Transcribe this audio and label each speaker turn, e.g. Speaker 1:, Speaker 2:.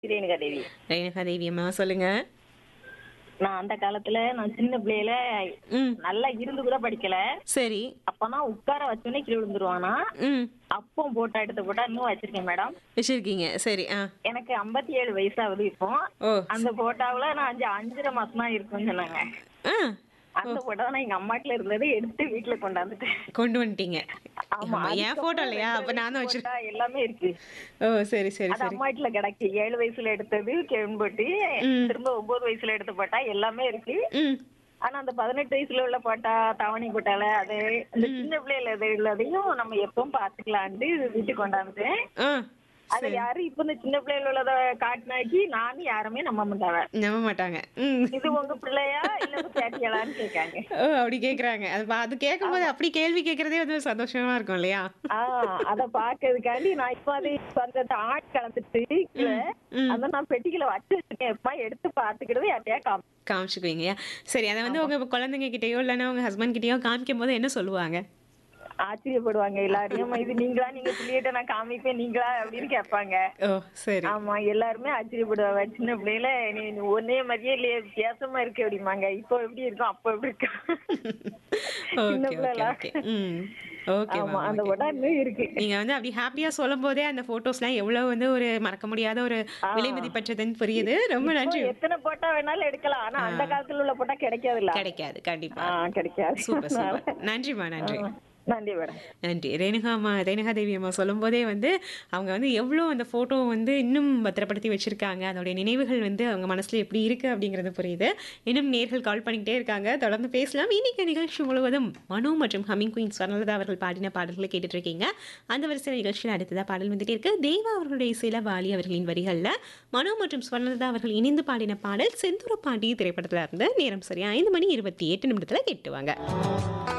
Speaker 1: ரேணுகா தேவி
Speaker 2: ரேணுகா தேவி அம்மா சொல்லுங்க
Speaker 1: நான் அந்த காலத்துல நான் சின்ன பிள்ளையில
Speaker 2: ம்
Speaker 1: நல்லா இருந்து கூட படிக்கல
Speaker 2: சரி
Speaker 1: அப்பதான் உட்கார வச்சோன்னே கீழே விழுந்துருவானா
Speaker 2: ம்
Speaker 1: அப்போ போட்டோ எடுத்த போட்டோ இன்னும் வச்சிருக்கேன் மேடம்
Speaker 2: வச்சிருக்கீங்க சரி ஆ
Speaker 1: எனக்கு ஐம்பத்தி ஏழு வயசாகுது இப்போ
Speaker 2: ஓ
Speaker 1: அந்த போட்டோவுல நான் அஞ்சு அஞ்சரை மாசம் தான் இருக்கும்னு சொன்னாங்க
Speaker 2: ஆ
Speaker 1: அந்த போட்டோ நான் எங்க அம்மாட்டுல இருந்தது எடுத்து வீட்டுல கொண்டாந்துட்டேன்
Speaker 2: கொண்டு வந்துட்டீங்க
Speaker 1: ஆமா
Speaker 2: ஆமா, என் போட்டோ இல்லையா அப்ப நான் தான் வச்சிருக்கேன்
Speaker 1: photo எல்லாமே இருக்கு
Speaker 2: ஓ சரி சரி
Speaker 1: அது
Speaker 2: சரி
Speaker 1: அம்மா வீட்டுல கிடக்கு ஏழு வயசுல எடுத்தது கெவன் போட்டு திரும்ப ஒன்பது வயசுல எடுத்த போட்டா எல்லாமே இருக்கு
Speaker 2: ம்
Speaker 1: ஆனா அந்த பதினெட்டு வயசுல உள்ள போட்டா தாவணி போட்டால அது இந்த சின்ன பிள்ளைல இது உள்ளதையும் நம்ம எப்பவும் பாத்துக்கலான்ட்டு வீட்டுக்கு கொண்டாந்து
Speaker 2: ஆ
Speaker 1: அது யாரு இப்ப இந்த சின்ன பிள்ளைல உள்ளத காட்டினாக்கி நானும் யாருமே நம்ப மாட்டாங்க
Speaker 2: நம்ப மாட்டாங்க ம்
Speaker 1: இது உங்க பிள்ளையா இல்ல உங்க பேட்டியலான்னு கேட்காங்க
Speaker 2: ஓ அப்படி கேக்குறாங்க அது பா- அது கேட்கும்போது அப்படி கேள்வி கேட்கறதே வந்து ஒரு சந்தோஷமா இருக்கும் இல்லையா
Speaker 1: ஆஹ் அத பாக்குறதுக்காண்டி நான் இப்ப அது இப்ப அந்த ஆட் கலந்துட்டு கீழே அத நான் பெட்டிக்குள்ள வச்சு வச்சிருக்கேன் எப்ப எடுத்து பாத்துக்கிறது யார்ட்டையா காமி
Speaker 2: காமிச்சுக்குவீங்க சரி அதை வந்து உங்க குழந்தைங்க கிட்டயோ இல்லைன்னா உங்க ஹஸ்பண்ட் கிட்டயோ காமிக்கும் போது என்ன சொல்லுவாங்க
Speaker 1: ஆச்சரியப்படுவாங்க எல்லாரையும் இது நீங்களா நீங்க பிள்ளைகிட்ட நான் காமிப்பேன் நீங்களா அப்படின்னு கேட்பாங்க
Speaker 2: ஓ சரி
Speaker 1: ஆமா எல்லாருமே ஆச்சரியப்படுவாங்க சின்ன பிள்ளையில நீ நீ ஒன்னே மாதிரியே இல்லையே வித்தியாசமா இருக்கு அப்படிம்பாங்க இப்போ எப்படி இருக்கும் அப்போ எப்படி இருக்கும் சின்ன
Speaker 2: ஓகே ஓகே
Speaker 1: பிள்ளைலாம்
Speaker 2: ஓகே ம் ஓகே
Speaker 1: ஆமா அந்த படம் இன்னும் இருக்கு
Speaker 2: நீங்க வந்து அப்படி ஹாப்பியா சொல்லும் போதே அந்த போட்டோஸ்லாம் எவ்வளவு வந்து ஒரு மறக்க முடியாத ஒரு விலை மதிப்பற்றதுன்னு புரியுது ரொம்ப நன்றி
Speaker 1: இப்போ எத்தனை போட்டா வேணாலும் எடுக்கலாம் ஆனா அந்த காலத்துல உள்ள போட்டா கிடைக்காதுல்ல
Speaker 2: கிடைக்காது கண்டிப்பா
Speaker 1: ஆ கிடைக்காது
Speaker 2: சூப்பர் சூப்பர் நன்றிம்மா நன்றி
Speaker 1: நன்றி மேடம்
Speaker 2: நன்றி ரேணுகா அம்மா ரேணுகா தேவி அம்மா சொல்லும் போதே வந்து அவங்க வந்து எவ்வளோ அந்த ஃபோட்டோ வந்து இன்னும் பத்திரப்படுத்தி வச்சிருக்காங்க அதோடைய நினைவுகள் வந்து அவங்க மனசுல எப்படி இருக்கு அப்படிங்கிறது புரியுது இன்னும் நேர்கள் கால் பண்ணிக்கிட்டே இருக்காங்க தொடர்ந்து பேசலாம் இன்னைக்கு நிகழ்ச்சி முழுவதும் மனு மற்றும் ஹமிங் குயின் ஸ்வர்ணலதா அவர்கள் பாடின பாடல்களை கேட்டுட்டு இருக்கீங்க அந்த வரிசை நிகழ்ச்சியில் அடுத்ததா பாடல் வந்துட்டே இருக்கு தேவா அவர்களுடைய இசையில வாலி அவர்களின் வரிகளில் மனு மற்றும் ஸ்வர்ணலதா அவர்கள் இணைந்து பாடின பாடல் செந்தூர பாண்டி திரைப்படத்துல இருந்து நேரம் சரியா ஐந்து மணி இருபத்தி எட்டு நிமிடத்துல கேட்டுவாங்க